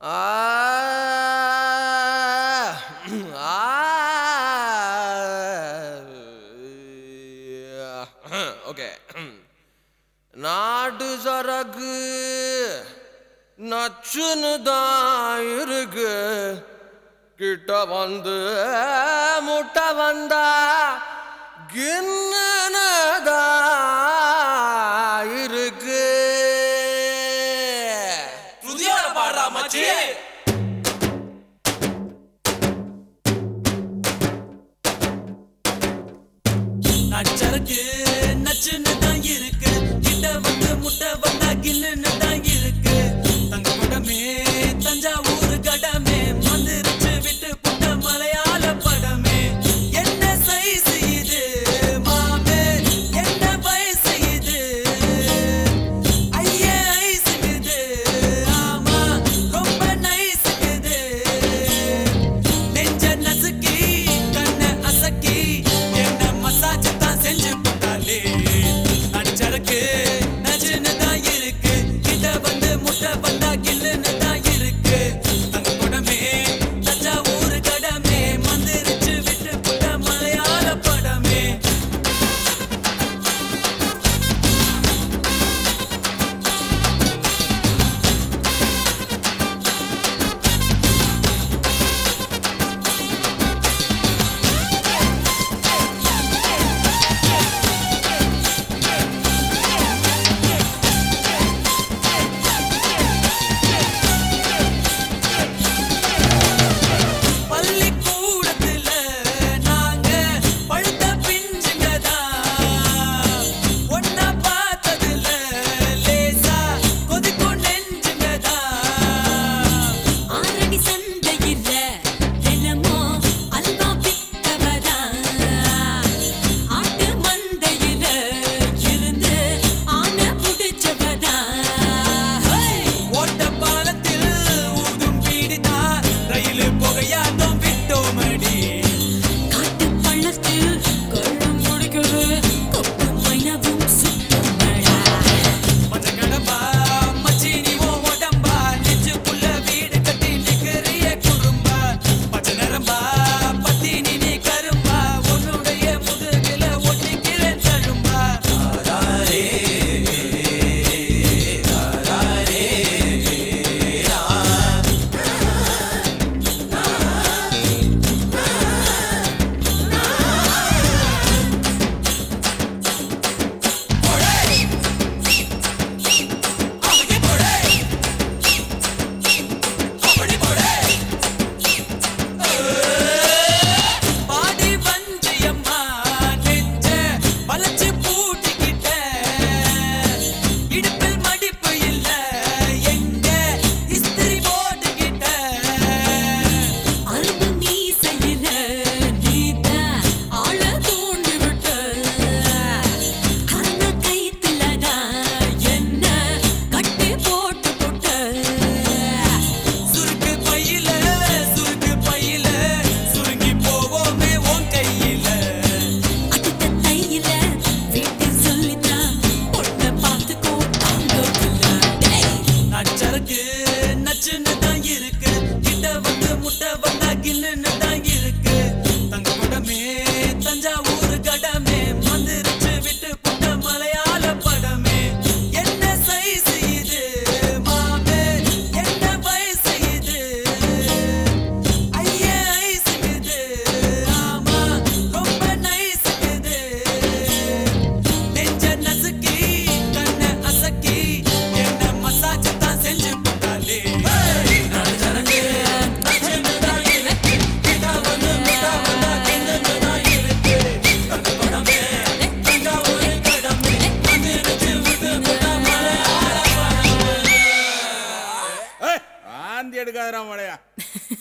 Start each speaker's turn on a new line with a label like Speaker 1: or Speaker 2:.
Speaker 1: Okay நாட்டு சரக்கு நச்சுன்னு தான் இருக்கு கிட்ட வந்து முட்டை வந்தா கின்னு தான் இருக்கு
Speaker 2: புதியோட பாடுறா மச்சி நச்சருக்கு நச்சுன்னு தான் இருக்கு கிட்ட வந்து முட்டை வந்தா கில்லுன்னு தான் இருக்கு தங்க படமே தஞ்சாவூர் கடமே மந்திரிச்சு விட்டு புட்ட மலையாள படமே என்ன சைஸ் இது மாமே என்ன வயசு இது ஐயே ஐஸ் இது ஆமா ரொம்ப நைஸ் இது நெஞ்ச நசுக்கி கண்ண அசக்கி என்ன மசாஜ் தான் செஞ்சு போட்டாலே அடிச்சருக்கு நஜுன்னு தான் இருக்கு கிட்ட வந்து முட்டை வந்தா கில்லுன்னு தான் இருக்கு தங்க குடமே தஞ்சாவூர் கடமே மந்திரிச்சு விட்டு புட்ட மலையாள படமே பள்ளிக்கூடத்துல நாங்க பழுத்த பிஞ்சுங்கதான் ஒன்னா பார்த்ததுல லேசா கொதிக்கும் நெஞ்சுங்கதான்
Speaker 3: ஆரணி சந்தையில தினமும் அல்வா வித்தவதா. ஆட்டு மந்தையில இருந்து ஆனை புடிச்சவதா. ஹே!
Speaker 2: ஓட்ட பாலத்தில் ஊதும் பீடிதா ரயில் புகையாட்டம் விட்டோமடி
Speaker 3: காட்டு பள்ளத்தில் கள்ளும் குடிக்குது, கொக்கு மைனவும் சுத்தமடா.
Speaker 2: மஞ்ச கடம்பா மச்சினி ஓ உடம்பா நெஞ்சுக்குள்ள வீடு கட்டி நிக்கிறிய குடும்பா பச்சை நரம்பா பத்தினி நீ கரும்பா உன்னுடைய முதுகில ஒட்டிக்கிறேன் தழும்பா அப்படி போடு அப்படி போடு பாடி வஞ்சியம்மா நெஞ்ச வளைச்சு பூட்டிக்கிட்ட இடுப்பில் மடிப்பு இல்ல எங்க இஸ்திரி போட்டுக்கிட்ட
Speaker 3: அரும்பு மீசையில நீதான் ஆள தூண்டி விட்ட. அந்த கயித்துலதான் என்ன கட்டி போட்டு போட்ட.
Speaker 2: சுருக்கு பையில சுருக்கு பையில சுருங்கி போவோமே உன் கையில
Speaker 3: அடுத்த தையில வீட்டில் சொல்லித்தான் பொண்ணை பார்த்துக்கோ தாங்கவில்லை. டேய்,
Speaker 2: நச்சருக்கு நச்சுன்னு தான் இருக்கு கிட்ட வந்து முட்டை வந்தா கில்லுன்னு தான் இருக்கு தங்க குடமே தஞ்சாவூர் கடமே மந்திரிச்சு விட்டு புட்ட மலையாள படமே என்ன சைஸ் இது மாமே என்ன வயசு இது ஐயே ஐஸ் இது ஆமா ரொம்ப நைஸ் இது நெஞ்ச நசுக்கி கண்ண அசக்கி என்ன மசாஜ் தான் செஞ்சு போட்டாலே நடுச்சரக்கு, நச்சுன்னு தான் இருக்கு. கிட்ட வந்து முட்டை வந்தா கிண்டுன்னு தான் இருக்கு. தங்க குடமே, தஞ்சாவூர் கடமே, மந்திரிச்சு விட்டு புட்ட மலையாள படமே.
Speaker 4: ஆந்தி எடுக்காதரா மழையா